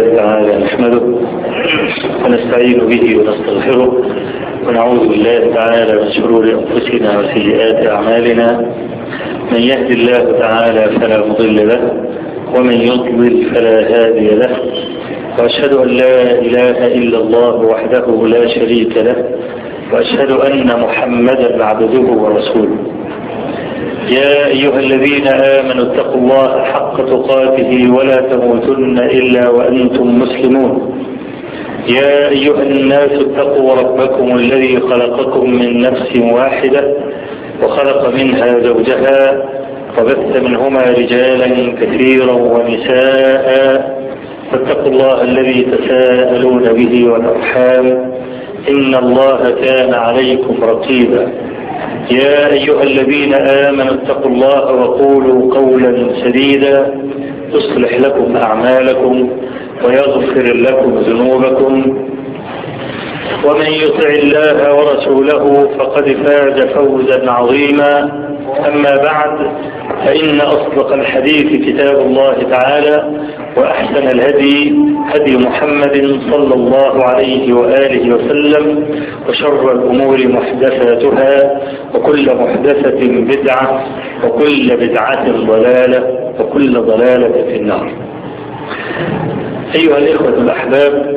لله تعالى نحمده ونستعين به ونستغفره ونعوذ بالله تعالى من شرور أنفسنا وسيئات أعمالنا من يهد الله تعالى فلا مضل له ومن يضلل فلا هادي له وأشهد أن لا إله إلا الله وحده لا شريك له وأشهد أن محمدا عبده ورسوله يا أيها الذين آمنوا اتقوا الله حق تقاته ولا تموتن إلا وأنتم مسلمون يا أيها الناس اتقوا ربكم الذي خلقكم من نفس واحدة وخلق منها زوجها وبث منهما رجالا كثيرا ونساء فاتقوا الله الذي تساءلون به والأرحام إن الله كان عليكم رقيبا يا أيها الذين آمنوا اتقوا الله وقولوا قولا سديدا يصلح لكم أعمالكم ويغفر لكم ذنوبكم ومن يطع الله ورسوله فقد فاز فوزا عظيما أما بعد فإن أصدق الحديث كتاب الله تعالى وأحسن الهدي هدي محمد صلى الله عليه وآله وسلم وشر الأمور محدثاتها وكل محدثة بدعة وكل بدعة ضلالة وكل ضلالة في النار أيها الإخوة الأحباب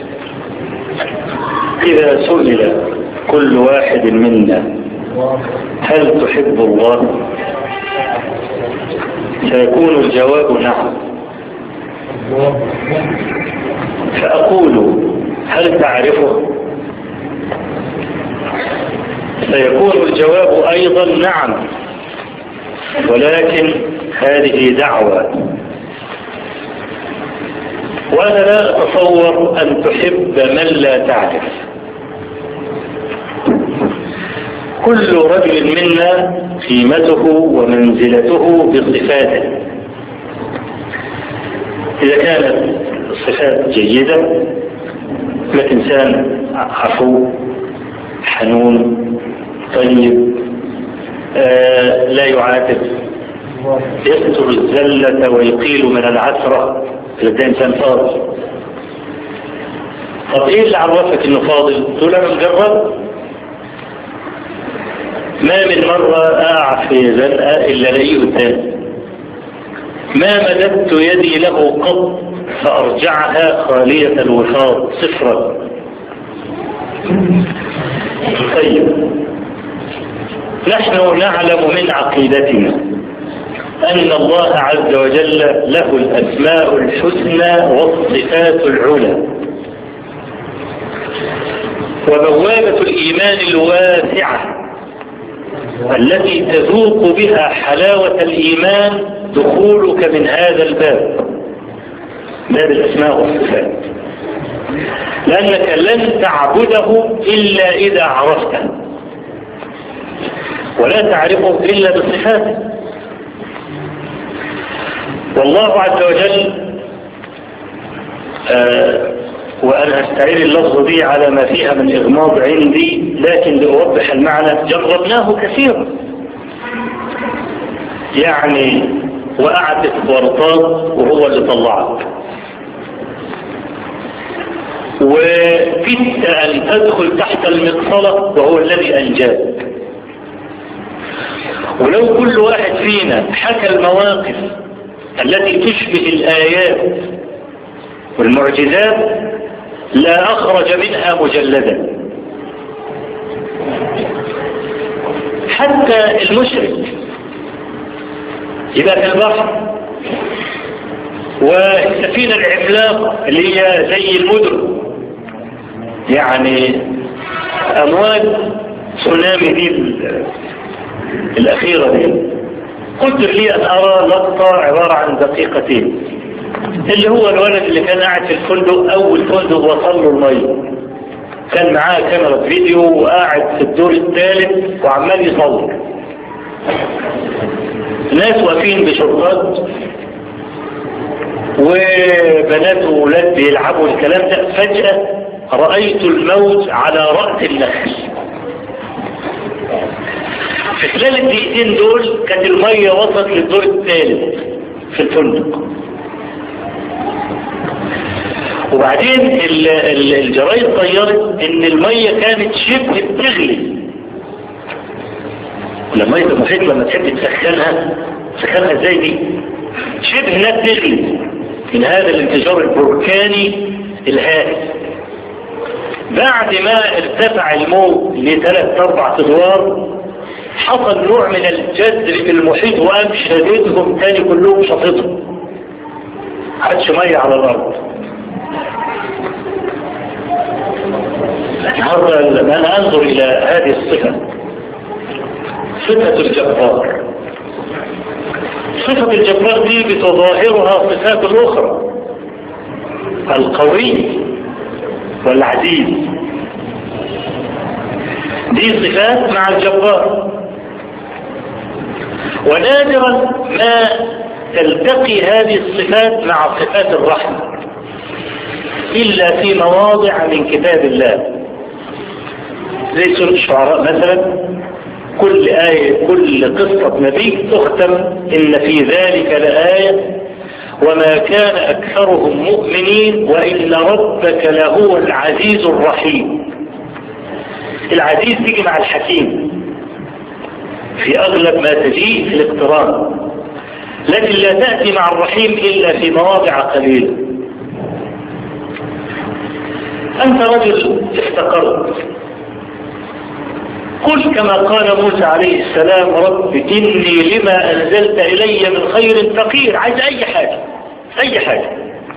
إذا سئل كل واحد منا هل تحب الله سيكون الجواب نعم فأقول هل تعرفه سيكون الجواب أيضا نعم ولكن هذه دعوة وأنا لا أتصور أن تحب من لا تعرف كل رجل منا قيمته ومنزلته بصفاته إذا كانت الصفات جيدة فالإنسان عفو حنون طيب آه لا يعاتب يستر الزلة ويقيل من العثرة إذا إنسان فاضل طب إيه اللي عرفك إنه فاضل؟ تقول أنا مجرد ما من مرة أقع في زنقة إلا ألاقيه قدامي ما مددت يدي له قط فأرجعها خالية الوفاض صفرا طيب نحن نعلم من عقيدتنا أن الله عز وجل له الأسماء الحسنى والصفات العلى وبوابة الإيمان الواسعة التي تذوق بها حلاوة الإيمان دخولك من هذا الباب باب الأسماء والصفات لأنك لن تعبده إلا إذا عرفته ولا تعرفه إلا بصفاته والله عز وجل آه وأنا أستعير اللفظ دي على ما فيها من إغماض عندي لكن لأوضح المعنى جربناه كثيرا يعني وقعت في ورطات وهو اللي طلعك وكدت أن تدخل تحت المقصلة وهو الذي أنجاك ولو كل واحد فينا حكى المواقف التي تشبه الآيات والمعجزات لا أخرج منها مجلدا حتى المشرك يبقى في البحر والسفينة العملاقة اللي هي زي المدن يعني أمواج تسونامي دي الأخيرة دي قلت لي أن أرى لقطة عبارة عن دقيقتين اللي هو الولد اللي كان قاعد في الفندق أول فندق وصل له المية كان معاه كاميرا فيديو وقاعد في الدور الثالث وعمال يصور ناس واقفين بشرطات وبنات وولاد بيلعبوا الكلام ده فجأة رأيت الموت على رأس النخل في خلال الدقيقتين دول كانت المية وصلت للدور الثالث في الفندق وبعدين الجرايد طيرت ان المية كانت شبه بتغلي لما مية المحيط لما تحب تسخنها تسخنها ازاي دي شبه انها بتغلي من هذا الانفجار البركاني الهائل بعد ما ارتفع الموج لثلاث اربع ادوار حصل نوع من الجذر في المحيط وقام شديدهم تاني كلهم شططهم عادش مية على الارض هذا انا انظر الى هذه الصفة صفة الجبار صفة الجبار دي بتظاهرها صفات اخرى القوي والعزيز دي صفات مع الجبار ونادرا ما تلتقي هذه الصفات مع صفات الرحمة إلا في مواضع من كتاب الله زي سورة الشعراء مثلا كل آية كل قصة نبي تختم إن في ذلك لآية وما كان أكثرهم مؤمنين وإن ربك لهو العزيز الرحيم العزيز تيجي مع الحكيم في أغلب ما تجيء في الاقتران لكن لا تأتي مع الرحيم إلا في مواضع قليلة أنت رجل استقرت قل كما قال موسى عليه السلام رب إني لما أنزلت إلي من خير فقير عايز أي حاجة أي حاجة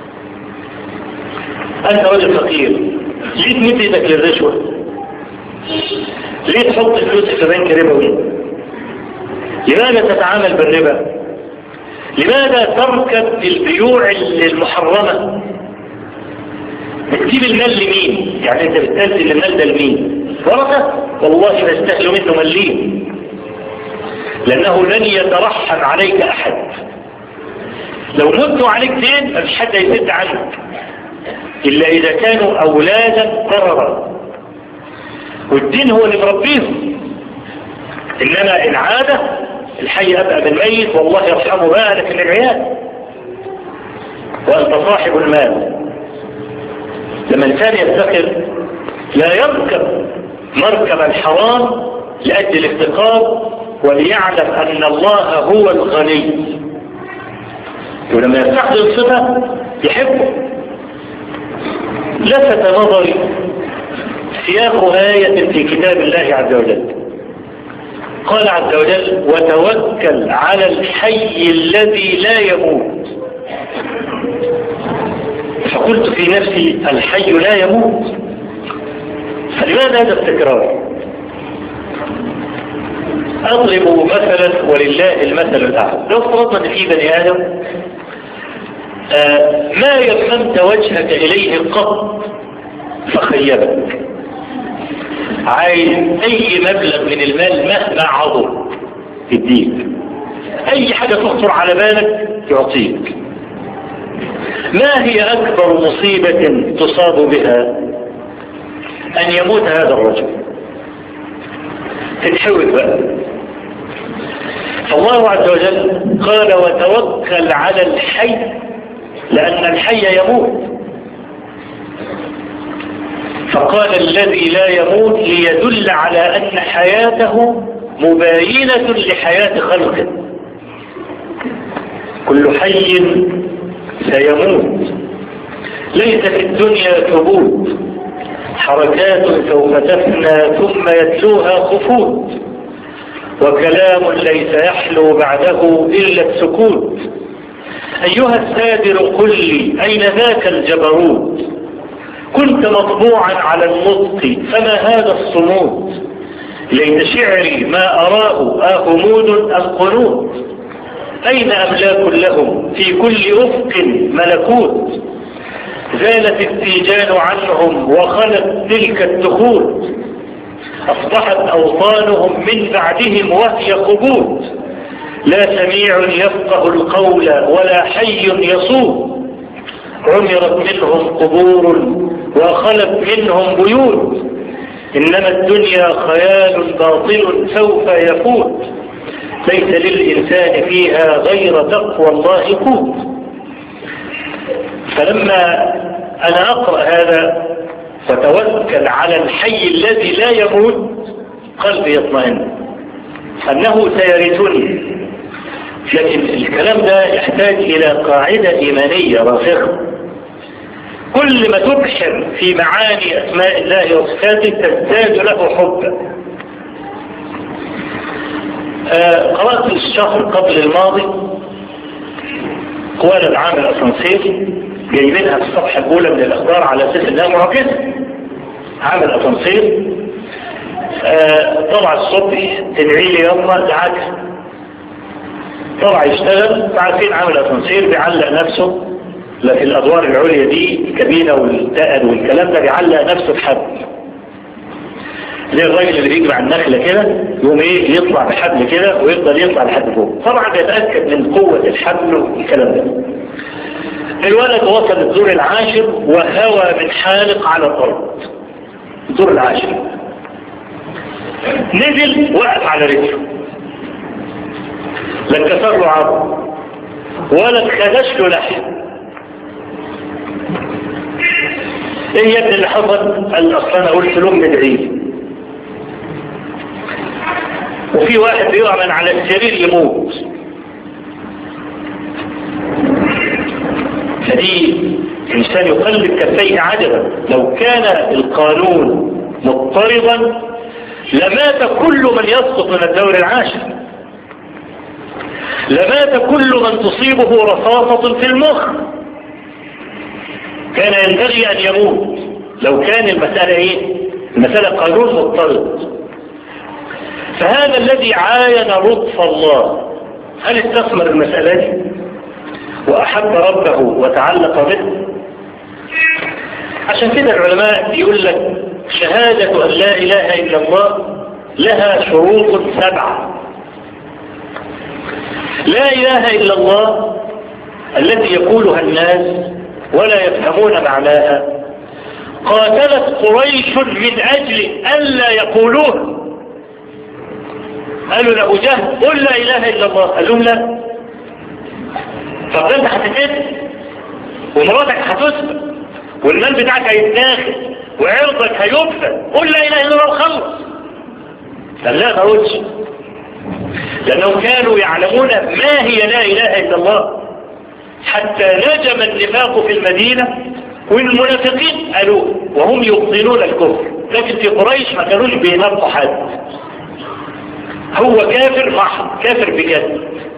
أنت رجل فقير ليه تمد إيدك للرشوة ليه تحط الفلوس في بنك ربوي لماذا تتعامل بالربا لماذا تركب البيوع المحرمة بتجيب المال لمين يعني انت بتنزل المال ده لمين ورثة والله ما يستاهلوا منه مليم لانه لن يترحم عليك احد لو مت عليك دين مفيش حد يسد عنك الا اذا كانوا اولادا قررا والدين هو اللي مربيهم انما العادة الحي ابقى بالميت والله يرحمه بقى لكن العيال وانت صاحب المال لما الانسان يفتقر لا يركب مركب الحرام لأجل الافتقار وليعلم أن الله هو الغني ولما يستحضر الصفة يحبه لفت نظري سياق آية في كتاب الله عز وجل قال عز وجل وتوكل على الحي الذي لا يموت فقلت في نفسي الحي لا يموت فلماذا هذا التكرار اضرب مثلا ولله المثل الاعلى لو افترضنا ان في بني ادم آه ما يممت وجهك اليه قط فخيبك عايز اي مبلغ من المال مهما عظم يديك اي حاجة تخطر على بالك يعطيك ما هي اكبر مصيبة تصاب بها ان يموت هذا الرجل تتحوك بقى فالله عز وجل قال وتوكل على الحي لان الحي يموت فقال الذي لا يموت ليدل على ان حياته مباينة لحياة خلقه كل حي سيموت ليس في الدنيا ثبوت حركات سوف تفنى ثم يتلوها خفوت وكلام ليس يحلو بعده إلا السكوت أيها السادر قل لي أين ذاك الجبروت كنت مطبوعا على النطق فما هذا الصمود ليت شعري ما أراه آهمود أم قنوت أين أملاك لهم في كل أفق ملكوت زالت التيجان عنهم وخلت تلك التخوت أصبحت أوطانهم من بعدهم وهي خبوت لا سميع يفقه القول ولا حي يصوت عمرت منهم قبور وخلت منهم بيوت إنما الدنيا خيال باطل سوف يفوت ليس للإنسان فيها غير تقوى الله قوت فلما أنا أقرأ هذا وتوكل على الحي الذي لا يموت قلبي يطمئن أنه سيرثني لكن الكلام ده يحتاج إلى قاعدة إيمانية راسخة كل ما تبحر في معاني أسماء الله وصفاته تزداد له حبا آه قرأت الشهر قبل الماضي قوال العام الأسانسير جايبينها في الصفحة الأولى من الأخبار على أساس أنها معجزة عامل أسانسير آه طلع الصبح تدعي لي يما دعاك طلع يشتغل عارفين عامل أسانسير بيعلق نفسه لكن الأدوار العليا دي الكابينة والتقل والكلام ده بيعلق نفسه بحبل زي الراجل اللي بيجري على النخلة كده يقوم ايه يطلع بحبل كده ويفضل يطلع لحد فوق طبعا بيتأكد من قوة الحبل والكلام ده الولد وصل الدور العاشر وهوى من حالق على الأرض الدور العاشر نزل وقف على رجله لا انكسر له عظم ولا اتخدش له لحم ايه يا ابني اللي حصل قال اصل انا قلت لهم ادعي وفي واحد بيقع من على السرير يموت فدي الانسان يقلب كفيه عجبا لو كان القانون مضطربا لمات كل من يسقط من الدور العاشر لمات كل من تصيبه رصاصة في المخ كان ينبغي أن يموت لو كان المسألة إيه المسألة قانون مضطرد فهذا الذي عاين لطف الله هل استثمر المسألة دي وأحب ربه وتعلق به عشان كده العلماء يقول لك شهادة أن لا إله إلا الله لها شروط سبعة لا إله إلا الله التي يقولها الناس ولا يفهمون معناها قاتلت قريش من أجل ألا يقولوها قالوا لأبو جهل قل لا إله إلا الله قال لهم لا طب انت هتتقتل ومراتك هتسبق والمال بتاعك هيتناخد وعرضك هيبفى قل لا إله إلا الله وخلص قال لا ما قلتش لأنهم كانوا يعلمون ما هي لا إله إلا الله حتى نجم النفاق في المدينة والمنافقين قالوا وهم يبطلون الكفر لكن في قريش ما كانوش بينبطوا حد هو كافر محض كافر بجد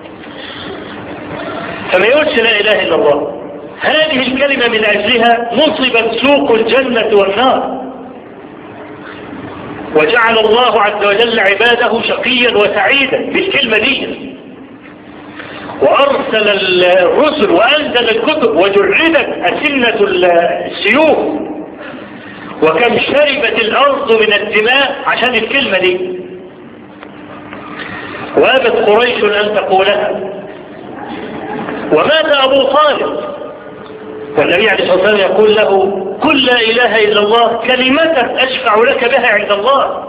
فما يقولش لا إله إلا الله هذه الكلمة من أجلها نصبت سوق الجنة والنار وجعل الله عز وجل عباده شقيا وسعيدا بالكلمة دي وأرسل الرسل وأنزل الكتب وجردت أسنة السيوف وكم شربت الأرض من الدماء عشان الكلمة دي وابت قريش أن تقولها ومات أبو طالب والنبي عليه الصلاة والسلام يقول له قل لا إله إلا الله كلمة أشفع لك بها عند الله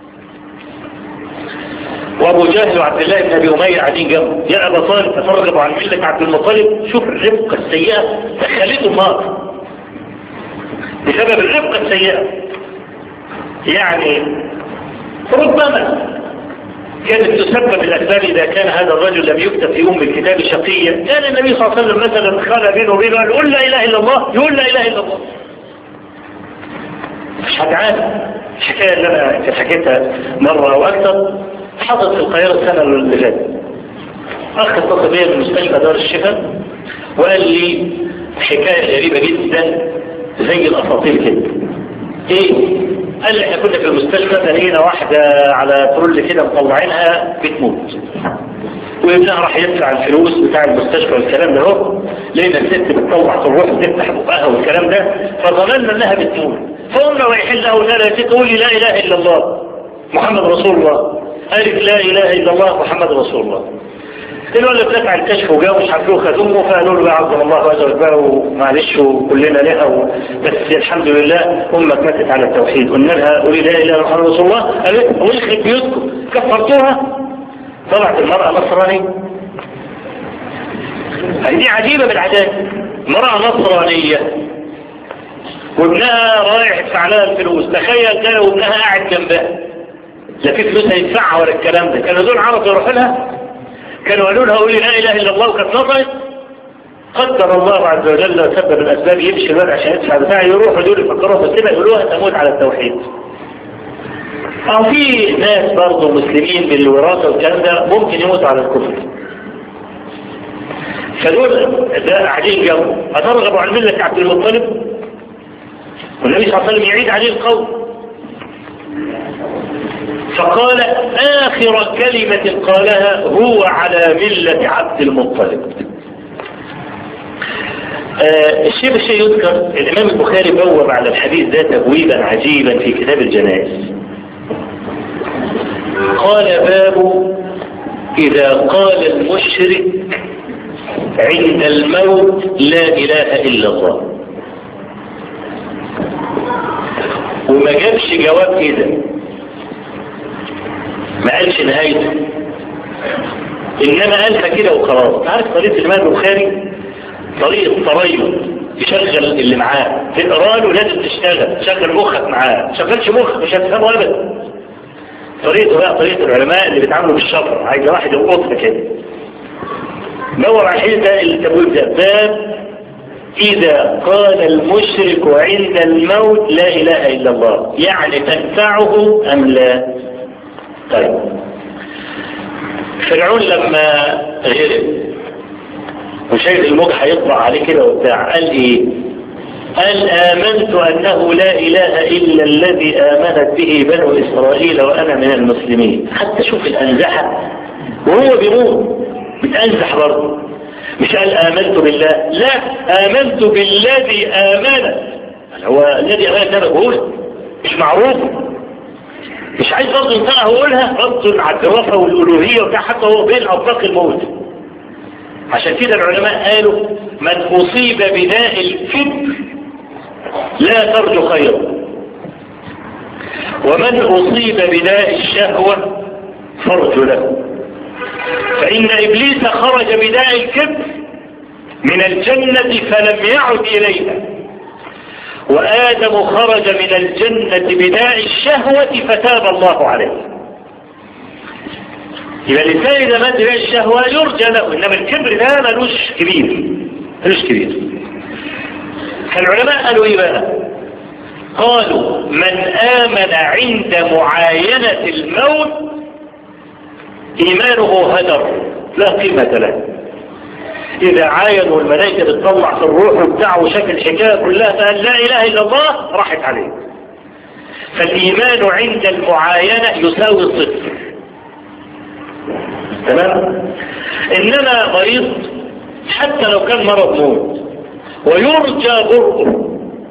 وابو جهل وعبد الله بن ابي اميه قاعدين جنبه يا ابا طالب تترغب عن مله عبد المطلب شوف الرفقه السيئه دخلته النار بسبب الرفقه السيئه يعني ربما كانت تسبب الاسباب اذا كان هذا الرجل لم يكتب في ام الكتاب شقيا كان النبي صلى الله عليه وسلم مثلا خلى بينه وبينه قال قل لا اله الا الله يقول لا اله الا الله مش هتعاد الحكايه اللي انا كنت حكيتها مره او اكثر حصلت في القاهرة السنة اللي فاتت أخ اتصل بيا من مستشفى دار الشفاء وقال لي حكاية غريبة جدا زي الأساطير كده إيه؟ قال لي احنا كنا في المستشفى لقينا واحدة على ترول كده مطلعينها بتموت وابنها راح يدفع الفلوس بتاع المستشفى والكلام ده اهو لقينا الست بتطلع تروح تفتح بقها والكلام ده فظننا انها بتموت فقلنا رايحين لها وقلنا لها يا ست قولي لا اله الا الله محمد رسول الله قالت لا اله الا الله محمد رسول الله الولد دفع الكشف وجاء مش عارفين خدومه فقالوا له يا عبد الله وعز وجل ومعلش وكلنا لها و... بس الحمد لله امك ماتت على التوحيد قلنا لها قولي لا اله الا الله محمد رسول الله قالت ويخرب بيوتكم كفرتوها طلعت المرأة نصراني دي عجيبة بالعادات امرأة نصرانية وابنها رايح يدفع لها الفلوس تخيل كان وابنها قاعد جنبها لا في فلوس هيدفعها ولا الكلام ده كانوا دول عرب يروحوا لها كانوا قالوا لها قولي لا اله الا الله وكانت نطقت قدر الله عز وجل وسبب الاسباب يمشي الواد عشان يدفع بتاع يروحوا دول يفكروا مسلمه يقولوها تموت على التوحيد او في ناس برضه مسلمين بالوراثه والكلام ده ممكن يموت على الكفر فدول ده قاعدين جنبه أترغبوا عن ملة عبد المطلب والنبي صلى الله عليه وسلم يعيد عليه القول فقال آخر كلمة قالها هو على ملة عبد المطلب آه الشيء بالشيء يذكر الإمام البخاري بوب على الحديث ده تبويبا عجيبا في كتاب الجنائز قال باب إذا قال المشرك عند الموت لا إله إلا الله وما جابش جواب كده ما قالش نهايته إنما قالها كده وخلاص عارف طريقة الإمام البخاري طريقة تريض يشغل اللي معاه تقرا له لازم تشتغل شغل مخك معاه شغلش مخك مش هتفهمه ابدا طريقته بقى طريقة العلماء اللي بيتعاملوا بالشطر عايز واحد يقطف كده دور على الحديث ده التبويب ده باب إذا قال المشرك عند الموت لا إله إلا الله يعني تنفعه أم لا طيب فرعون لما غرب وشايف الموج هيطلع عليه كده وبتاع قال ايه قال آمنت أنه لا إله إلا الذي آمنت به بنو إسرائيل وأنا من المسلمين حتى شوف الأنزحة وهو بيموت بتأنزح برضه مش قال آمنت بالله لا آمنت بالذي آمن هو الذي آمن ده بقول مش معروف مش عايز برضه ينطقها ويقولها رد على الدراسة والألوهية وبتاع حتى هو بين أطلاق الموت عشان كده العلماء قالوا من أصيب بداء الكبر لا ترجو خيرا ومن أصيب بداء الشهوة فرج له فإن إبليس خرج بداء الكبر من الجنة فلم يعد إليها وآدم خرج من الجنة بداء الشهوة فتاب الله عليه يبقى الإنسان إذا مات بداء الشهوة يرجى له إنما الكبر ده ملوش كبير ملوش كبير فالعلماء قالوا إيه بقى قالوا من آمن عند معاينة الموت إيمانه هدر لا قيمة له إذا عاينوا الملائكة تطلع في الروح بتاعه شكل الحكاية كلها فقال لا إله إلا الله راحت عليه فالإيمان عند المعاينة يساوي الصفر تمام إنما مريض حتى لو كان مرض موت ويرجى برؤه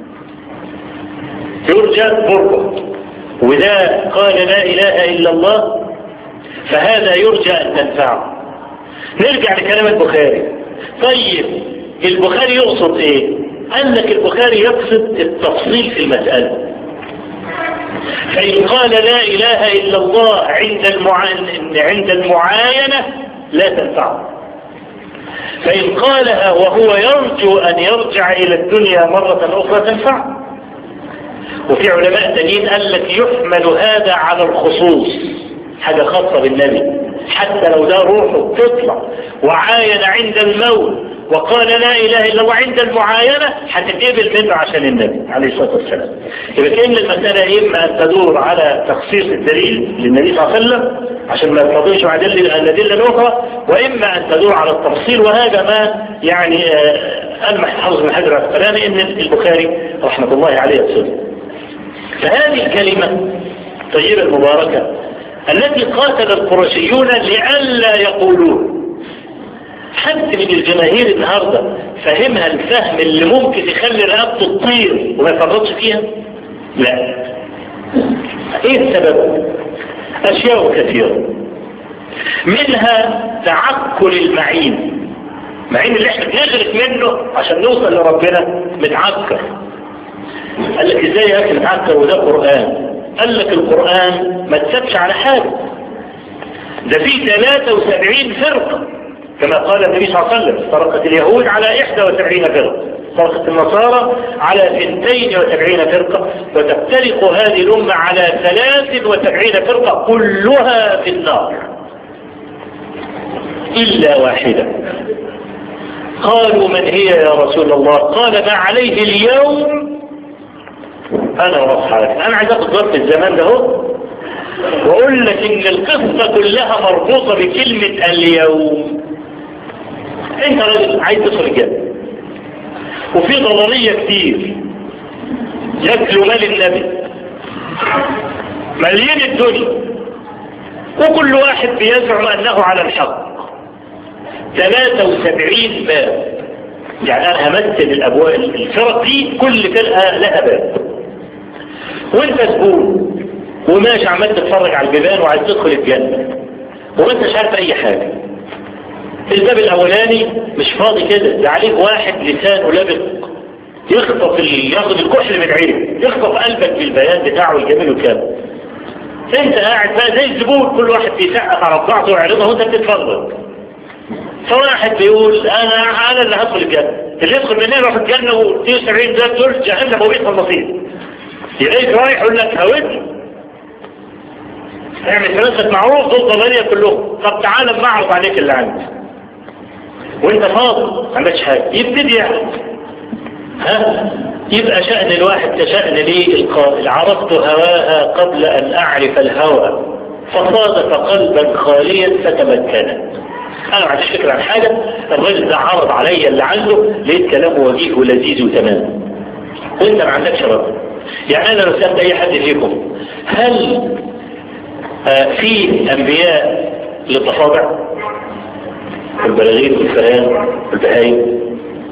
يرجى برؤه وده قال لا إله إلا الله فهذا يرجى أن تنفعه نرجع لكلام البخاري طيب البخاري يقصد ايه قال لك البخاري يقصد التفصيل في المسألة فإن قال لا إله إلا الله عند المعاينة, عند المعاينة لا تنفعه فإن قالها وهو يرجو أن يرجع إلى الدنيا مرة أخرى تنفعه وفي علماء تانيين قال لك يحمل هذا على الخصوص حاجة خاصة بالنبي حتى لو ده روحه تطلع وعاين عند الموت وقال لا إله إلا الله عند المعاينة هتتقبل منه عشان النبي عليه الصلاة والسلام يبقى كأن المسألة إما أن تدور على تخصيص الدليل للنبي صلى الله عليه وسلم عشان ما يرتضيش مع الأدلة الأخرى وإما أن تدور على التفصيل وهذا ما يعني ألمح حفظ من حجر الكلام إن البخاري رحمة الله عليه يقصده فهذه الكلمة طيبة المباركة التي قاتل القرشيون لئلا يقولون حد من الجماهير النهاردة فهمها الفهم اللي ممكن يخلي رقبته تطير وما يفرطش فيها لا ايه السبب اشياء كثيرة منها تعقل المعين معين اللي احنا بنغرق منه عشان نوصل لربنا متعكر قال لك ازاي يا اخي متعكر وده قرآن قال لك القرآن ما تسبش على حاجة ده فيه 73 فرقة كما قال النبي صلى الله عليه وسلم افترقت اليهود على 71 فرقة افترقت النصارى على 72 فرقة وتفترق هذه الأمة على 73 فرقة كلها في النار إلا واحدة قالوا من هي يا رسول الله قال ما عليه اليوم أنا وأصحابك أنا عايز أخذ ظرف الزمان ده هو وأقول لك إن القصة كلها مربوطة بكلمة اليوم أنت راجل عايز تدخل الجنة وفي ضلالية كتير ياكلوا مال النبي مليين الدنيا وكل واحد بيزعم أنه على الحق 73 باب يعني أنا همثل الأبواب الفرق دي كل فرقة لها باب وانت زبون وماشي عمال تتفرج على البيبان وعايز تدخل الجنة وانت مش عارف اي حاجة الباب الاولاني مش فاضي كده ده عليك واحد لسانه لابق يخطف ال... ياخد الكحل من عينه يخطف قلبك بالبيان بتاعه الجميل والكامل انت قاعد بقى زي الزبون كل واحد بيسقف على بضاعته ويعرضها وانت بتتفرج فواحد بيقول انا انا اللي هدخل الجنة اللي يدخل منين يروح الجنة و72 ده دول جهنم وبيت النصيب يلاقيك رايح يقول لك هودني اعمل ثلاثة معروف ضد ضلالية كلهم طب تعالى اما اعرض عليك اللي عندي وانت فاضي ما عندكش حاجة يبتدي يعني ها يبقى شأن الواحد كشأن لي القائل عرفت هواها قبل ان اعرف الهوى فصادف قلبا خاليا فتمكن انا ما عنديش فكرة عن حاجة الراجل ده عرض عليا اللي عنده لقيت كلامه وجيه ولذيذ وتمام وانت ما عندكش رد يعني انا لو سألت اي حد فيكم هل آه في انبياء للضفادع والبلاغين والفئران والبهايم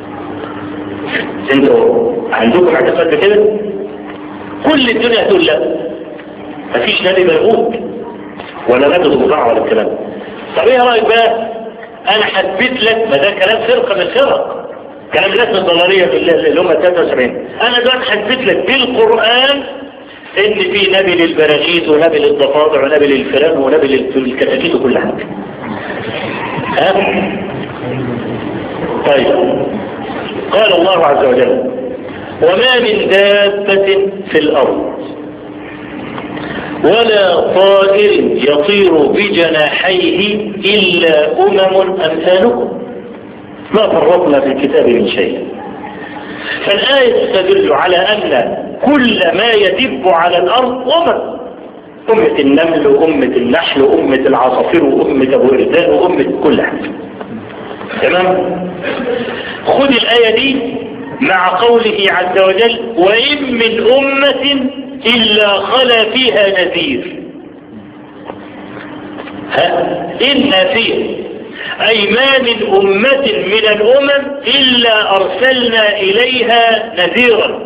انتوا عندكم اعتقاد بكده كل الدنيا تقول لا مفيش نبي مرغوب ولا نبي ضفدع ولا الكلام طب ايه رايك بقى انا حددت لك ما ده كلام فرقه من الفرق كلام الناس الضلاليه اللي هم 73 انا دلوقتي حددت لك بالقران ان في نبي للبراغيث ونبي للضفادع ونبي للفئران ونبي للكتاكيت وكل حاجه ها طيب قال الله عز وجل وما من دابة في الأرض ولا طائر يطير بجناحيه إلا أمم أمثالكم ما فرطنا في الكتاب من شيء فالآية تدل على أن كل ما يدب على الأرض أمم أمة النمل وأمة النحل وأمة العصافير وأمة أبو إردان وأمة كل حاجة تمام خذ الآية دي مع قوله عز وجل وإن من أمة إلا خلا فيها نذير ها إن فيه أي ما من أمة من الأمم إلا أرسلنا إليها نذيرا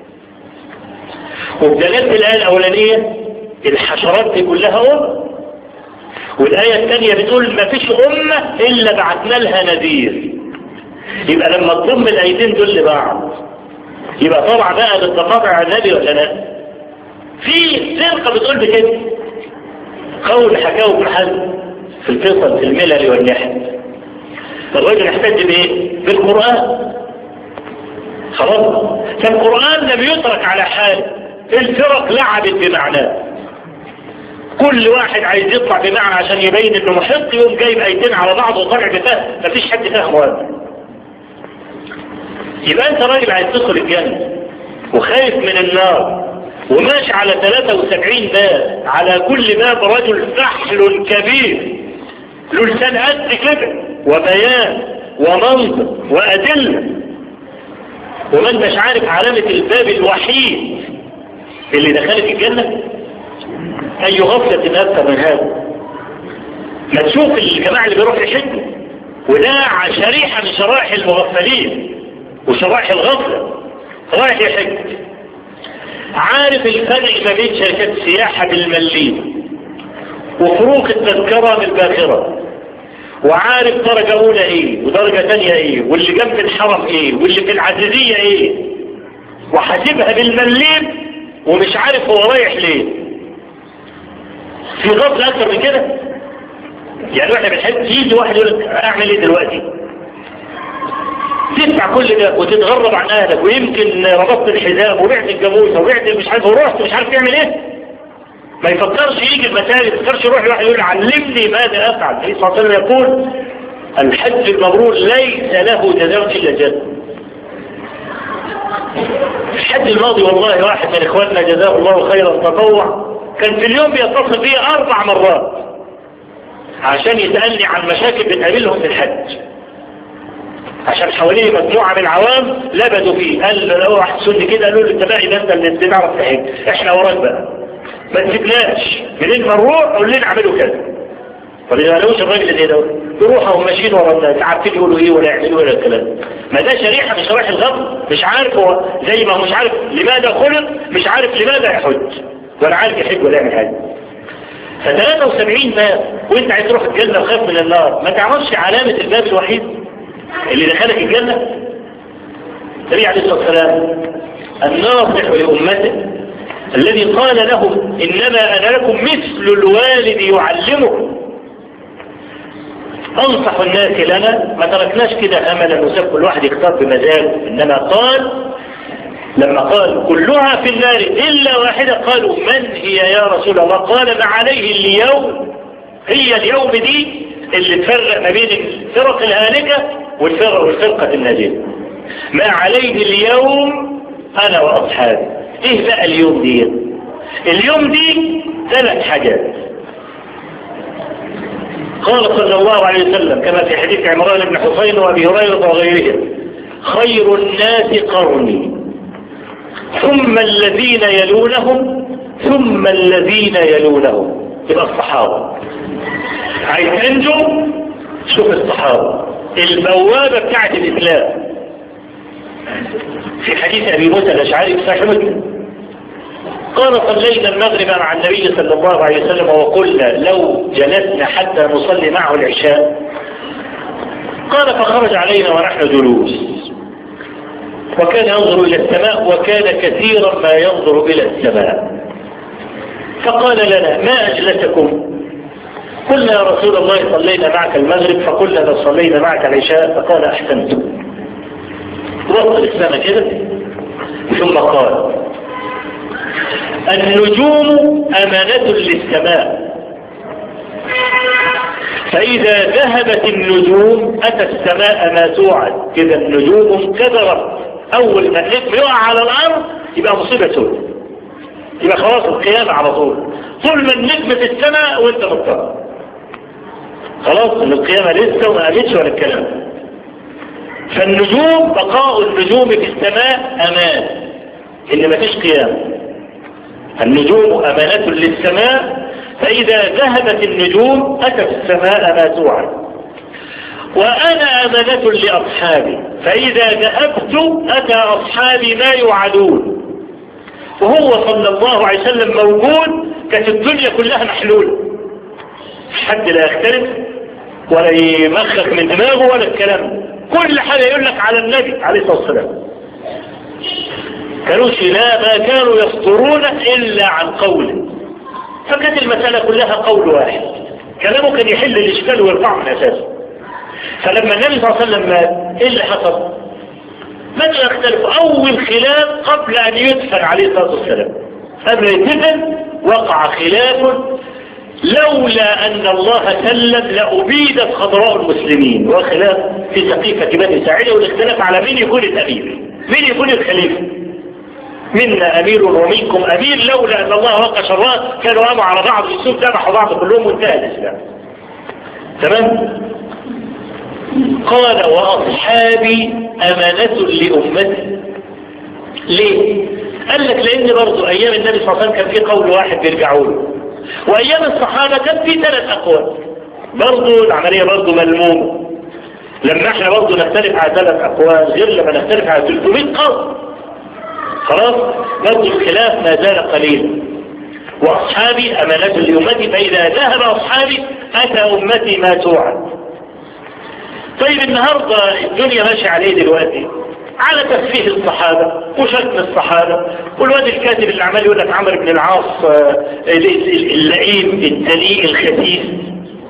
وبدلت الآية الأولانية الحشرات دي كلها أم والآية الثانية بتقول ما فيش أمة إلا بعثنا لها نذير يبقى لما تضم الآيتين دول لبعض يبقى طبعا بقى للتقاطع النبي ولا لا في فرقة بتقول بكده قول حكاه ابن حزم في الفصل في الملل والنحل الرجل احتج بايه بالقرآن خلاص فالقرآن لم يترك على حال الفرق لعبت بمعناه كل واحد عايز يطلع بمعنى عشان يبين انه محق يقوم جايب ايتين على بعض وطلع بفهم مفيش حد فاهم هذا يبقى انت راجل عايز تدخل الجنة وخايف من النار وماشي على 73 باب على كل باب رجل فحل كبير له لسان قد كده وبيان ومنطق وأدلة وما انتش عارف علامة الباب الوحيد اللي دخلت الجنة أي غفلة أكثر من هذا ما تشوف الجماعة اللي بيروح يحجوا وده شريحة من شرائح المغفلين وشرائح الغفلة رايح يحج عارف الفرق ما بين شركات السياحة بالمليم وفروق التذكرة بالباخرة وعارف درجة أولى إيه ودرجة ثانية إيه واللي جنب الحرم إيه واللي في العزيزية إيه وحاسبها بالمليم ومش عارف هو رايح ليه في غفلة أكثر من كده يعني واحنا بنحب يجي واحد يقول لك اعمل ايه دلوقتي تدفع كل ده وتتغرب عن اهلك ويمكن ربطت الحزام وبعت الجاموسه وبعت مش عارف ورحت مش عارف تعمل ايه ما يفكرش يجي المساجد ما يفكرش يروح لواحد يقول علمني ماذا افعل النبي صلى الله عليه وسلم يقول الحج المبرور ليس له جزاء الا الجنه الحج الماضي والله واحد من اخواننا جزاه الله خيرا تطوع كان في اليوم بيتصل بي اربع مرات عشان يسألني عن مشاكل بتقابلهم في الحج عشان حواليه مجموعة من العوام لبدوا فيه قال له واحد سني كده قالوا له انت بقى ده انت اللي بتعرف تحج احنا وراك بقى ما تسيبناش منين ما نروح قول لنا اعملوا كذا طب اذا لوش الراجل زي ده يروحوا هم ماشيين ورا الناس عارفين يقولوا ايه ولا يعملوا ولا الكلام ما ده شريحه من شرائح الغرب مش عارف هو زي ما هو مش عارف لماذا خلق مش عارف لماذا يحج ولا عارف يحج ولا يعمل حاجه ف 73 باب وانت عايز تروح الجنه وخاف من النار ما تعرفش علامه الباب الوحيد اللي دخلك الجنه النبي عليه الصلاه والسلام الناصح لامته الذي قال لهم انما انا لكم مثل الوالد يعلمكم انصح الناس لنا ما تركناش كده املا وساب كل واحد يختار بمزاجه انما قال لما قال كلها في النار الا واحدة قالوا من هي يا رسول الله قال ما عليه اليوم هي اليوم دي اللي تفرق ما بين الفرق الهالكة والفرق والفرقة الناجية ما عليه اليوم انا واصحابي ايه بقى اليوم دي اليوم دي ثلاث حاجات قال صلى الله عليه وسلم كما في حديث عمران بن حسين وابي هريره وغيرهم خير الناس قرني ثم الذين يلونهم ثم الذين يلونهم يبقى الصحابه عايز تنجو شوف الصحابه البوابه بتاعت الاسلام في حديث ابي موسى الاشعري في صحيح مسلم قال صلينا المغرب مع النبي صلى الله عليه وسلم وقلنا لو جلسنا حتى نصلي معه العشاء قال فخرج علينا ونحن جلوس وكان ينظر إلى السماء وكان كثيرا ما ينظر إلى السماء فقال لنا ما أجلسكم قلنا يا رسول الله صلينا معك المغرب فقلنا لو صلينا معك العشاء فقال أحسنتم وصل السماء كده ثم قال النجوم أمانة للسماء فإذا ذهبت النجوم أتى السماء ما توعد كده النجوم انكدرت أول ما النجم يقع على الأرض يبقى مصيبة سودة يبقى خلاص القيامة على طول طول ما النجم في السماء وانت مضطر خلاص ان القيامة لسه وما قامتش ولا الكلام فالنجوم بقاء النجوم في السماء أمان إن مفيش قيامة النجوم أمانة للسماء فإذا ذهبت النجوم أتت السماء ما توعد وأنا أمانة لأصحابي فإذا ذهبت أتى أصحابي ما يوعدون وهو صلى الله عليه وسلم موجود كانت الدنيا كلها محلولة حد لا يختلف ولا يمخخ من دماغه ولا الكلام كل حاجة يقول لك على النبي عليه الصلاة والسلام كانوش لا ما كانوا يصدرون إلا عن قوله فكانت المسألة كلها قول واحد كلامه كان يحل الإشكال ويرفعه من أساسه فلما النبي صلى الله عليه وسلم مات إيه اللي حصل بدأ يختلف أول خلاف قبل أن يدفن عليه الصلاة والسلام قبل يدفن وقع خلاف لولا أن الله سلم لأبيدت خضراء المسلمين وخلاف في سقيفة بني ساعدة والاختلاف على مين يكون الأمير مين يكون الخليفة منا أمير ومنكم أمير لولا أن الله وقع شرات كانوا قاموا على بعض السوق ذبحوا بعض كلهم وانتهى الإسلام تمام قال وأصحابي أمانة لأمتي ليه قال لك لأن برضو أيام النبي صلى الله عليه وسلم كان في قول واحد بيرجعوا له وأيام الصحابة كان في ثلاث أقوال برضو العملية برضو ملمومة لما احنا برضو نختلف على ثلاث أقوال غير لما نختلف على 300 قول خلاص برضو الخلاف ما زال قليلا وأصحابي أمانة لأمتي فإذا ذهب أصحابي أتى أمتي ما توعد طيب النهاردة الدنيا ماشية عليه دلوقتي على تسفيه الصحابة وشتم الصحابة والواد الكاتب اللي عمال يقول لك عمرو بن العاص اللئيم الدليء الخسيس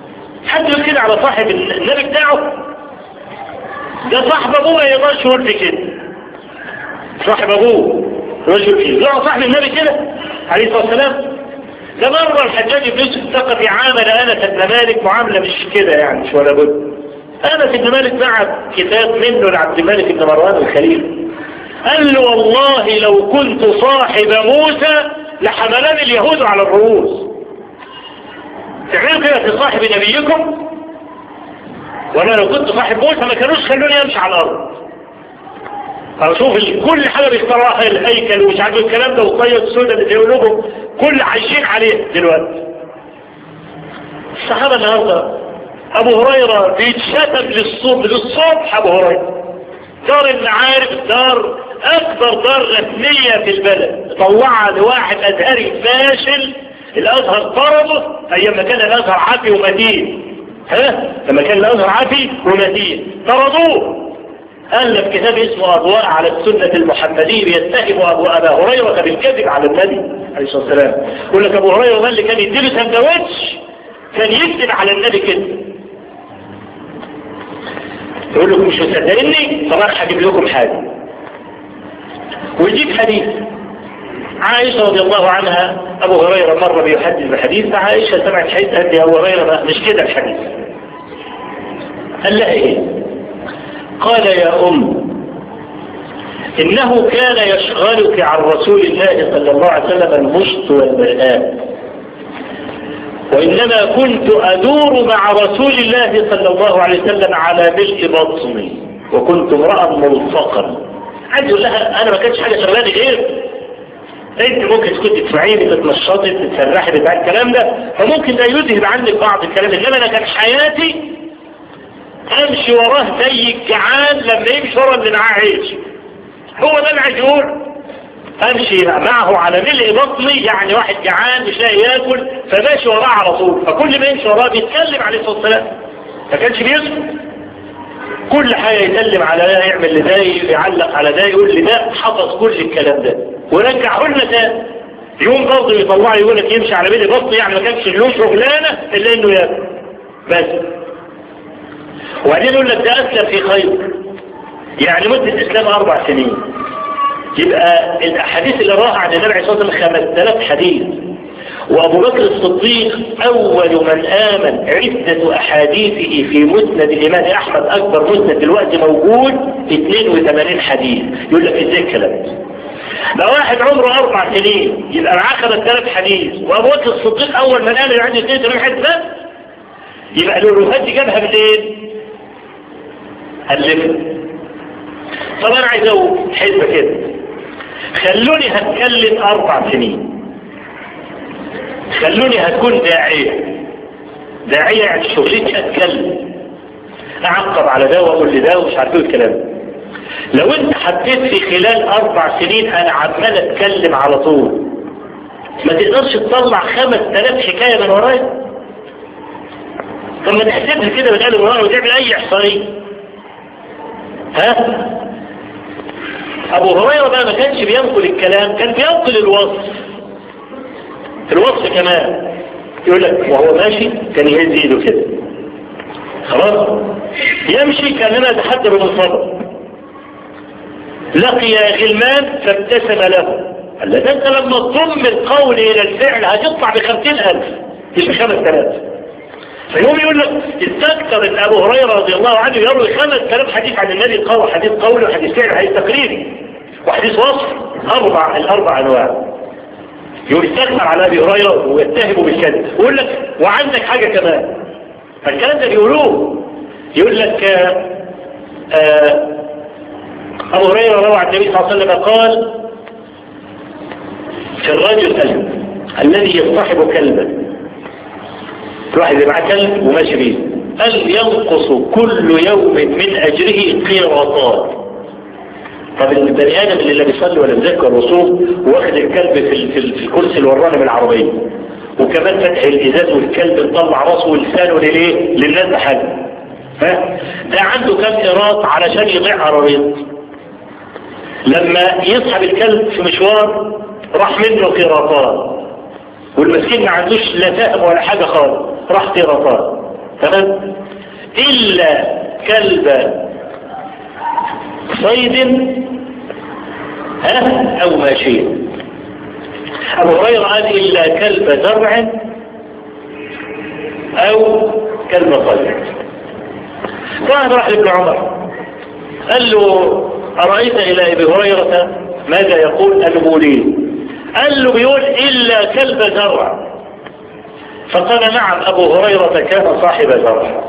حد يقول كده على صاحب النبي بتاعه ده صاحب ابوه ما يقدرش يقول في كده صاحب ابوه رجل فيه لا صاحب النبي كده عليه الصلاه والسلام ده مرة الحجاج بن يوسف الثقفي عامل انس بن مالك معاملة مش كده يعني مش ولا بد انس بن مالك بعت كتاب منه لعبد الملك بن مروان الخليل قال له والله لو كنت صاحب موسى لحملني اليهود على الرؤوس تعملوا كده في صاحب نبيكم وانا لو كنت صاحب موسى ما كانوش خلوني امشي على الارض فشوف كل حاجة بيختارها الهيكل ومش عارف الكلام ده والطية السوداء اللي بيقولوهم كل عايشين عليه دلوقتي الصحابة النهاردة ابو هريرة بيتشتم للصبح للصبح ابو هريرة دار المعارف دار اكبر دار رسمية في البلد طلعها لواحد ازهري فاشل الازهر طرده ايام ما كان الازهر عافي ومتين ها لما كان الازهر عافي ومتين طردوه ألف كتاب اسمه أضواء على السنة المحمدية بيتهم أبو أبا هريرة بالكذب على النبي عليه الصلاة والسلام يقول لك أبو هريرة ده اللي كان يديله سندوتش كان يكذب على النبي كده يقول لكم مش مصدقيني طب انا هجيب لكم حاجة ويجيب حديث عائشة رضي الله عنها أبو هريرة مرة بيحدث بحديث فعائشة سمعت حديث قال لي أبو هريرة مش كده الحديث قال لها إيه قال يا أم إنه كان يشغلك عن رسول الله صلى الله عليه وسلم المشط والمرآة وإنما كنت أدور مع رسول الله صلى الله عليه وسلم على ملء بطني وكنت امرأ ملصقا عايز يقول لها أنا ما كانش حاجة شغلاني غير انت ممكن تكوني تفعيلي تتنشطي تتسرحي بتاع الكلام ده فممكن ده يذهب عنك بعض الكلام انما انا كان حياتي امشي وراه زي الجعان لما يمشي ورا اللي معاه عيش هو ده اللي عايز يقول امشي معه على ملء بطني يعني واحد جعان مش لاقي ياكل فماشي وراه على طول فكل ما يمشي وراه بيتكلم عليه الصلاه والسلام ما كانش بيسكت كل حاجه يسلم على ده يعمل لده يعلق على ده يقول لي ده حفظ كل الكلام ده ورجعه لنا تاني يوم برضه يطلعه يقول لك يمشي على ملء بطني يعني ما كانش له شغلانه الا انه ياكل بس وبعدين يقول لك ده أسلم في خير يعني مدة الإسلام أربع سنين يبقى الأحاديث اللي راها عن النبي عليه الصلاة والسلام 5000 حديث وأبو بكر الصديق أول من آمن عدة أحاديثه في مسند الإمام أحمد أكبر مسند دلوقتي موجود 82 حديث يقول لك إزاي الكلام لو واحد عمره أربع سنين يبقى معاه 5000 حديث وأبو بكر الصديق أول من آمن عنده 82 حديث بس يبقى الألوهات دي جابها منين؟ ألفها طب أنا عايز أقول حزبة كده خلوني هتكلم أربع سنين خلوني هتكون داعية داعية يعني شغلتي أتكلم أعقب على ده وأقول لده ومش عارف ايه الكلام لو أنت حبيت في خلال أربع سنين أنا عمال أتكلم على طول ما تقدرش تطلع خمس تلاف حكاية من ورايا طب ما تحسبها كده من قلب ورايا وتعمل أي إحصائية ها ابو هريرة بقى ما كانش بينقل الكلام كان بينقل الوصف الوصف كمان يقول لك وهو ماشي كان يهز ايده كده خلاص يمشي كاننا يتحدى بالصبر لقي غلمان فابتسم له قال ده انت لما تضم القول الى الفعل هتطلع بخمسين الف مش بخمس تلاف فيوم يقول لك استكثر ان ابو هريره رضي الله عنه يروي خمس كلام حديث عن النبي قول حديث قول وحديث فعل حديث تقريري وحديث وصف اربع الاربع انواع يقول استكثر على ابي هريره ويتهمه بالكذب ويقول لك وعندك حاجه كمان فالكلام ده بيقولوه يقول لك آآ آآ ابو هريره روى عن النبي صلى الله عليه وسلم قال في الرجل الذي يصطحب كلبا الواحد اللي معاه كلب وماشي بيه قال ينقص كل يوم من أجره قيراطات طب البني آدم اللي لا بيصلي ولا بيذكر الرسوم واخد الكلب في, في, في الكرسي اللي وراني من العربية وكمان فتح الإزاز والكلب مطلع راسه ولسانه لليه للناس بحاجة ها ده عنده كام قيراط علشان يضيع عربية لما يصحب الكلب في مشوار راح منه قيراطات والمسكين ما عندوش لا فهم ولا حاجة خالص راح قيراطات تمام إلا كلب صيد ها أو ماشية أبو هريرة قال إلا كلب زرع أو كلب صيد واحد راح لابن عمر قال له أرأيت إلى أبي هريرة ماذا يقول المولي قال له بيقول إلا كلب زرع فقال نعم أبو هريرة كان صاحب زرع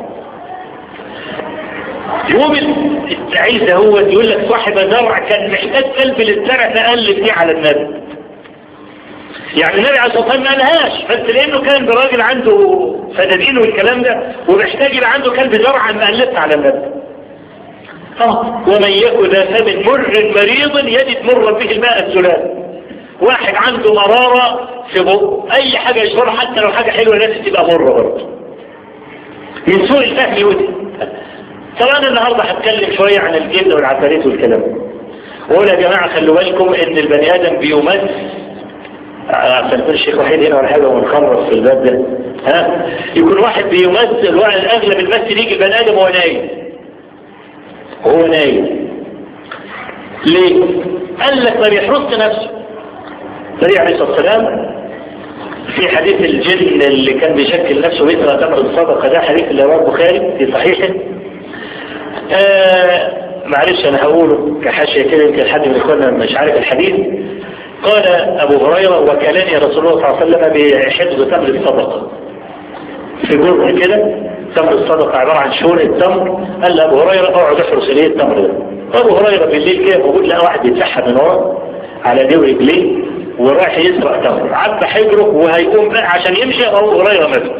يوم التعيسة هو يقول لك صاحب زرع كان محتاج كلب للزرع فقلب فيه على النبي يعني النبي عليه الصلاة والسلام ما قالهاش بس لأنه كان براجل عنده فدادين والكلام ده ومحتاج يبقى عنده كلب زرع ما قلبت على النبي اه ومن يكن ذا ثمن مر مريض يجد مر به الماء الزلال واحد عنده مرارة في بق اي حاجة يشرب حتى لو حاجة حلوة لازم تبقى مرة برضه من سوء الفهم يودي طبعا النهاردة هتكلم شوية عن الجن والعفاريت والكلام وقول يا جماعة خلوا بالكم ان البني ادم بيمس عشان يكون الشيخ وحيد هنا ولا حاجة ونخلص في الباب ده ها يكون واحد بيمثل واحد الاغلب المثل يجي البني ادم وهو نايم وهو نايم ليه؟ قال لك ما بيحرص نفسه النبي عليه الصلاة والسلام في حديث الجن اللي كان بيشكل نفسه مثل تمر الصدقة ده حديث اللي رواه البخاري في صحيحه آه معلش انا هقوله كحاشية كده يمكن حد من اخواننا مش عارف الحديث قال ابو هريرة وكلاني رسول الله صلى الله عليه وسلم بحفظ تمر الصدقة في جزء كده تمر الصدقة عبارة عن شون التمر قال لأبو هريرة اقعد احرس ليه التمر ده ابو هريرة بالليل كده بقول لقى واحد يتسحب من ورا على دي رجليه وراح يسرق تمر عبى حجره وهيقوم بقى عشان يمشي ابو هريرة مات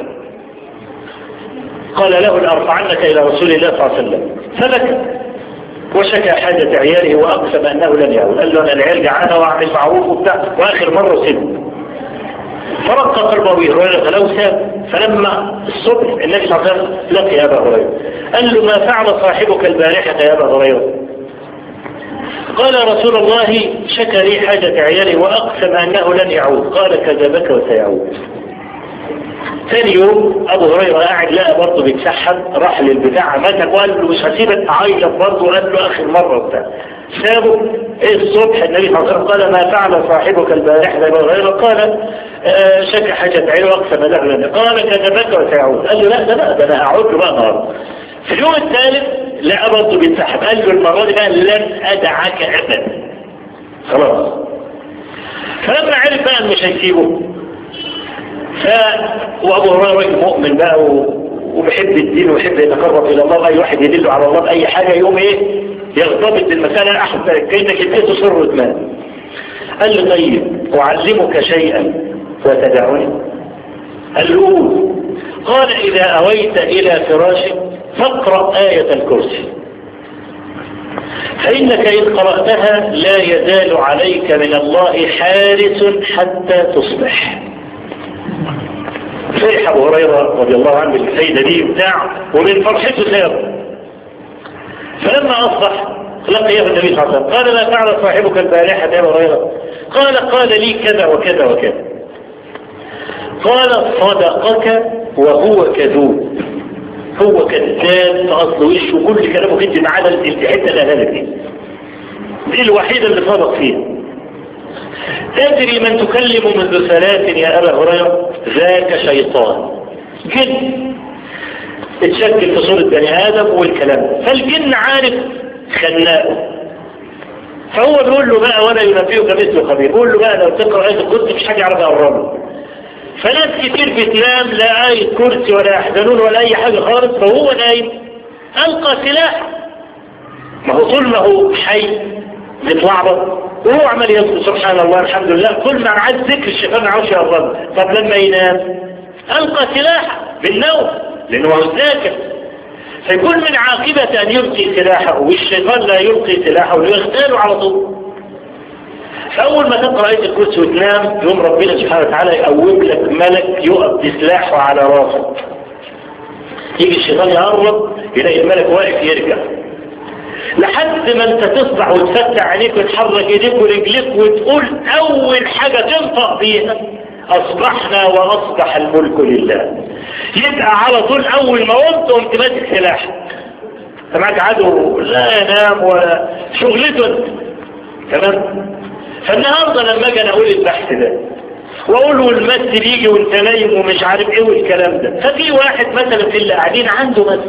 قال له لأرفعنك إلى رسول الله صلى الله عليه وسلم فبكى وشكى حاجة عياله وأقسم أنه لن يعود قال له أنا العيال جعانة وأعمل معروف وبتاع وآخر مرة سيبه فرق قلب أبي هريرة لو ساب فلما الصبح النبي صلى الله عليه وسلم لقي أبا هريرة قال له ما فعل صاحبك البارحة يا أبا هريرة قال رسول الله شكى لي حاجة عيالي وأقسم أنه لن يعود قال كذبك وسيعود ثاني يوم أبو هريرة قاعد لقى برضه بيتسحب راح للبتاع ماتك وقال له مش هسيبك أعيط برضه قال له آخر مرة وبتاع سابه إيه الصبح النبي صلى الله عليه وسلم قال ما فعل صاحبك البارحة يا أبو هريرة قال آه شك حاجة عينه وأقسم له لن قال كذبك وسيعود قال له لا ده لا ده أنا هعود له بقى النهارده في اليوم الثالث لقى برضه بيتسحب قال له المرة دي بقى لن أدعك أبدا خلاص فلما عرف بقى إنه مش هيسيبه ف وابو هريره راجل مؤمن بقى و... وبيحب الدين ويحب يتقرب الى الله اي واحد يدله على الله باي حاجه يقوم ايه يرتبط بالمساله احسن كيف كده تصر وتمان قال له طيب اعلمك شيئا وتدعني قال له قول قال اذا اويت الى فراشك فاقرا ايه الكرسي فإنك إن قرأتها لا يزال عليك من الله حارس حتى تصبح فرح ابو هريرة رضي الله عنه بالفايدة دي بتاع ومن فرحته ساب فلما اصبح لقيه النبي صلى الله عليه وسلم قال ما فعل صاحبك البارحة يا ابو هريرة قال قال لي كذا وكذا وكذا قال صدقك وهو كذوب هو كذاب في اصل وشه كل كلامه كده ما عدا الحته الاهانه دي دي الوحيده اللي صدق فيها تدري من تكلم منذ ثلاث يا أبا هريرة ذاك شيطان جن اتشكل في صورة بني آدم والكلام فالجن عارف خلاقه فهو بيقول له بقى ولا ينبئك مثل خبير بيقول له بقى لو تقرأ آية الكرسي مش حاجة يعرف يقربه فناس كتير بتنام لا آية كرسي ولا يحزنون ولا أي حاجة خالص فهو نايم ألقى سلاح ما هو طول ما هو حي بيتلعبط وهو عمال يذكر سبحان الله الحمد لله كل ما عاد ذكر الشيطان عاوز يقرب طب لما ينام ألقى سلاحه بالنوم لأنه هو ذاكر فيكون من عاقبة أن يلقي سلاحه والشيطان لا يلقي سلاحه ويغتاله على طول فأول ما تقرأ آية الكرسي وتنام يوم ربنا سبحانه وتعالى يقوم لك ملك يقف بسلاحه على راسك يجي الشيطان يقرب يلاقي الملك واقف يرجع لحد ما انت تصبح وتفتح عينيك وتحرك ايديك ورجليك وتقول اول حاجة تنطق بيها اصبحنا واصبح الملك لله يبقى على طول اول ما قمت قمت ماسك سلاحك انت معاك عدو لا ينام ولا شغلته تمام فالنهارده لما اجي انا اقول البحث ده واقول والمس بيجي وانت نايم ومش عارف ايه والكلام ده ففي واحد مثلا في اللي قاعدين عنده مس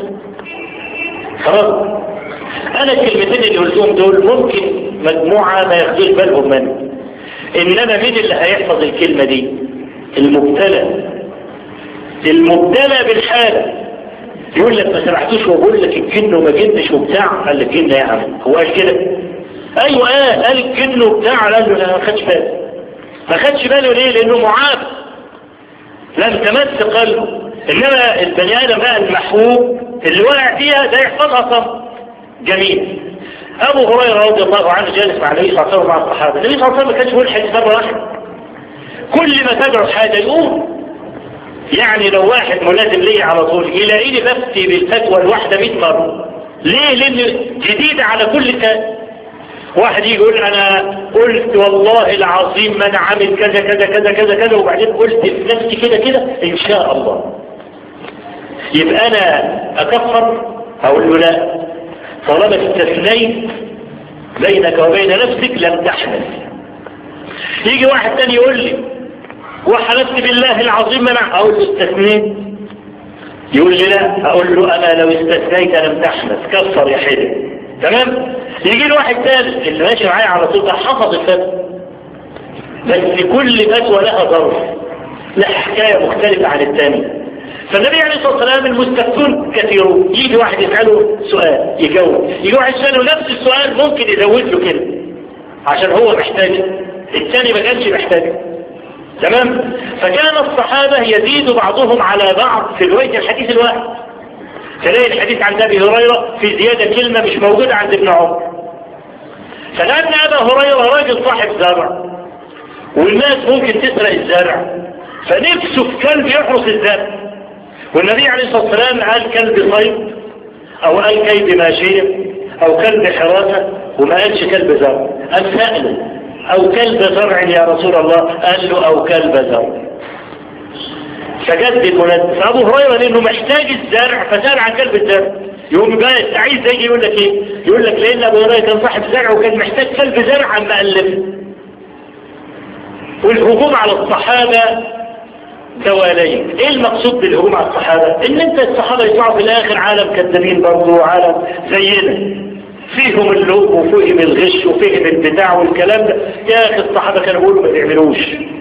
خلاص انا الكلمتين اللي قلتهم دول ممكن مجموعة ما ياخدوش بالهم منه انما مين اللي هيحفظ الكلمة دي المبتلى المبتلى بالحالة يقول لك ما سمحتوش وبقول لك الجن وما جنش وبتاع قال لك جن يا عم هو قال كده ايوه اه قال الجن وبتاع قال له لا ما خدش باله ما خدش باله ليه لانه معاب لم تمس قلبه انما البني ادم بقى المحبوب اللي وقع فيها ده يحفظها صم جميل ابو هريره رضي الله عنه جالس مع النبي صلى الله عليه وسلم مع الصحابه النبي صلى الله عليه وسلم ما كانش ملحد مره واحده كل ما تدعو حاجه يقول يعني لو واحد ملازم لي على طول يلاقيني بفتي بالفتوى الواحده 100 مره ليه لان جديده على كل كان واحد يجي يقول انا قلت والله العظيم ما انا عامل كذا كذا كذا كذا كذا وبعدين قلت في نفسي كده كده ان شاء الله يبقى انا اكفر اقول له لا طالما استثنيت بينك وبين نفسك لم تحنث يجي واحد تاني يقول لي وحلفت بالله العظيم ما انا اقول له استثنيت يقول لي لا اقول له انا لو استثنيت لم تحنث كفر يا حلو تمام يجي له واحد ثالث اللي ماشي معايا على طول ده حفظ الفتوى بس كل فتوى لها ظرف لها حكايه مختلفه عن الثانيه فالنبي عليه الصلاه والسلام المستفتون كثيرون يجي واحد يساله سؤال يجاوب يجي واحد يساله نفس السؤال ممكن يزود له كده عشان هو محتاج الثاني ما كانش محتاج تمام فكان الصحابه يزيد بعضهم على بعض في روايه الحديث الواحد تلاقي الحديث عن ابي هريره في زياده كلمه مش موجوده عند ابن عمر فلان ابا هريره راجل صاحب زرع والناس ممكن تسرق الزرع فنفسه في كلب يحرس الزرع والنبي عليه الصلاه والسلام قال كلب صيد او قال كلب ماشيه او كلب حراسه وما قالش كلب زرع قال سأله او كلب زرع يا رسول الله قال له او كلب زرع فجد المناسب فابو هريره لانه محتاج الزرع فسال عن كلب الزرع يقوم بقى عايز يجي يقول لك ايه يقول لك لان ابو هريره كان صاحب زرع وكان محتاج كلب زرع عما الفه والهجوم على الصحابه دوالين ايه المقصود بالهجوم على الصحابه ان انت الصحابه يطلعوا في الاخر عالم كذابين برضه وعالم زينا فيهم اللوم وفيهم الغش وفيهم البتاع والكلام ده يا اخي الصحابه كانوا بيقولوا ما تعملوش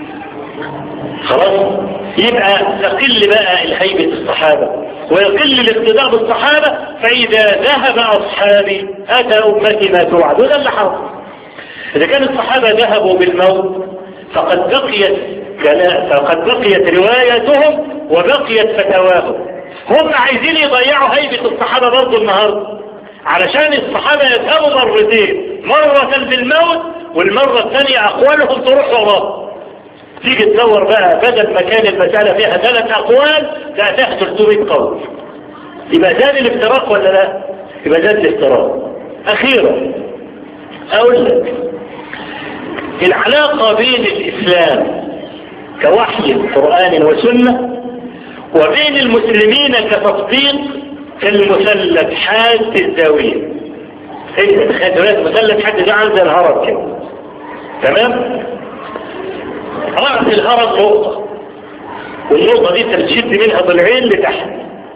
خلاص يبقى تقل بقى الهيبة الصحابة ويقل الاقتداء بالصحابة فإذا ذهب أصحابي أتى أمتي ما توعد وده اللي حصل إذا كان الصحابة ذهبوا بالموت فقد بقيت فقد بقيت روايتهم وبقيت فتواهم هم عايزين يضيعوا هيبة الصحابة برضه النهاردة علشان الصحابة يذهبوا مرتين مرة بالموت والمرة الثانية أقوالهم تروح وراهم تيجي تدور بقى بدل ما كان المسألة فيها ثلاث أقوال تأتيها 300 قول يبقى زاد الافتراق ولا لا يبقى زاد الافتراق أخيرا أقول لك العلاقة بين الإسلام كوحي قرآن وسنة وبين المسلمين كتطبيق كالمثلث حاد الزاوية ايه تخيل دلوقتي مثلث حد ده عامل زي الهرم كده تمام رأس الهرم نقطة والنقطة دي تشد منها ضلعين لتحت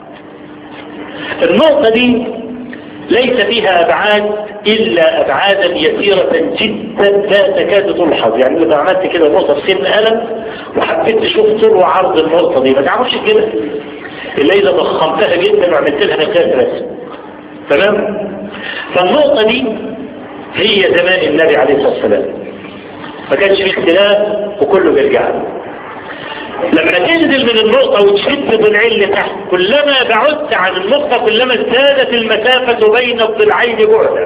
النقطة دي ليس فيها أبعاد إلا أبعادا يسيرة جدا لا تكاد تلحظ يعني إذا عملت كده نقطة في سن قلم وحبيت تشوف طول وعرض النقطة دي ما تعرفش كده إلا إذا ضخمتها جدا وعملت لها نكات رسم تمام فالنقطة دي هي زمان النبي عليه الصلاة والسلام ما كانش فيه اختلاف وكله بيرجع لما تنزل من النقطة وتشد ضلعين لتحت كلما بعدت عن النقطة كلما ازدادت المسافة بين الضلعين بعدا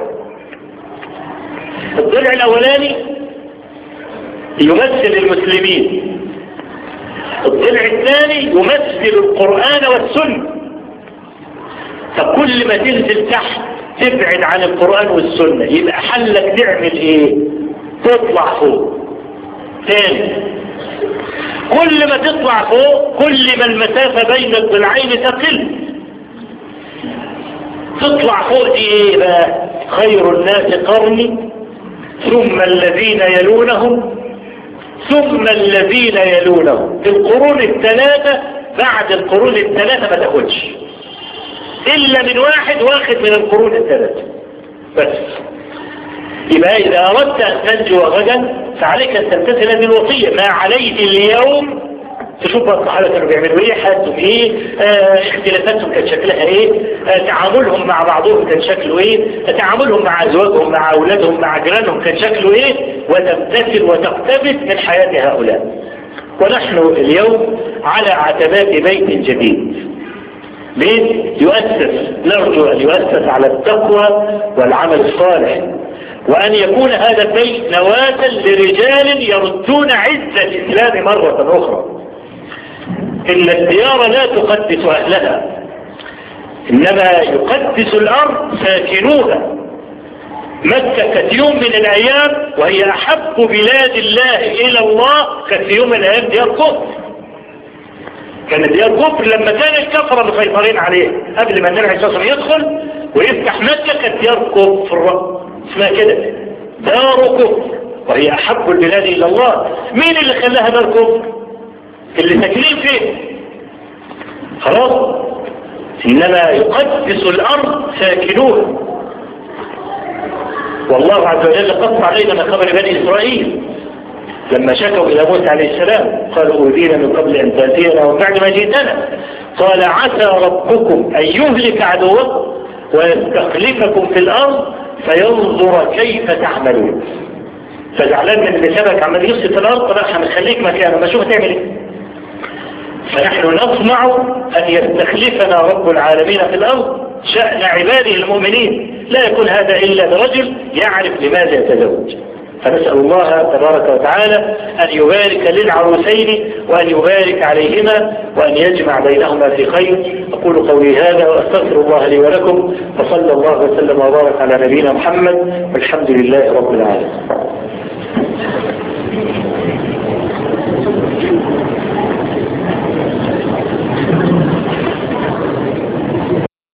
الضلع الأولاني يمثل المسلمين الضلع الثاني يمثل القرآن والسنة فكل ما تنزل تحت تبعد عن القرآن والسنة يبقى حلك تعمل ايه تطلع فوق تاني كل ما تطلع فوق كل ما المسافة بين الضلعين تقل تطلع فوق دي ايه بقى خير الناس قرني ثم الذين يلونهم ثم الذين يلونهم القرون الثلاثة بعد القرون الثلاثة ما تاخدش الا من واحد واخد من القرون الثلاثة بس يبقى اذا اردت ان تنجو غدا فعليك ان تمتثل هذه الوصية ما عليه اليوم تشوف بقى الصحابة كانوا بيعملوا ايه حياتهم ايه آه اختلافاتهم كان شكلها ايه آه تعاملهم مع بعضهم كان شكله ايه تعاملهم مع ازواجهم مع اولادهم مع جيرانهم كان شكله ايه وتمتثل وتقتبس من حياة هؤلاء ونحن اليوم على عتبات بيت جديد بيت يؤسس نرجو ان يؤسس على التقوى والعمل الصالح وأن يكون هذا البيت نواة لرجال يردون عز الإسلام مرة أخرى إن الديار لا تقدس أهلها إنما يقدس الأرض ساكنوها مكة كانت يوم من الأيام وهي أحب بلاد الله إلى الله كانت يوم من الأيام ديار كفر كانت ديار كفر لما كان الكفرة مسيطرين عليه قبل ما النبي صلى الله عليه وسلم يدخل ويفتح مكة كانت ديار كفر اسمها كده دار كفر وهي أحب البلاد إلى الله مين اللي خلاها دار كفر اللي ساكنين فيه خلاص إنما يقدس الأرض ساكنوها والله عز وجل قص علينا من خبر بني إسرائيل لما شكوا إلى موسى عليه السلام قالوا أوذينا من قبل أن تأتينا ومن بعد ما جئتنا قال عسى ربكم أن يهلك عدوكم ويستخلفكم في الأرض فينظر كيف تعملون فزعلان من اللي سبك عمال يفسد في الأرض طب احنا هنخليك مكانه ما شوف تعمل ايه فنحن نطمع أن يستخلفنا رب العالمين في الأرض شأن عباده المؤمنين لا يكون هذا إلا برجل يعرف لماذا يتزوج فنسأل الله تبارك وتعالى أن يبارك للعروسين وأن يبارك عليهما وأن يجمع بينهما في خير أقول قولي هذا وأستغفر الله لي ولكم وصلى الله وسلم وبارك على نبينا محمد والحمد لله رب العالمين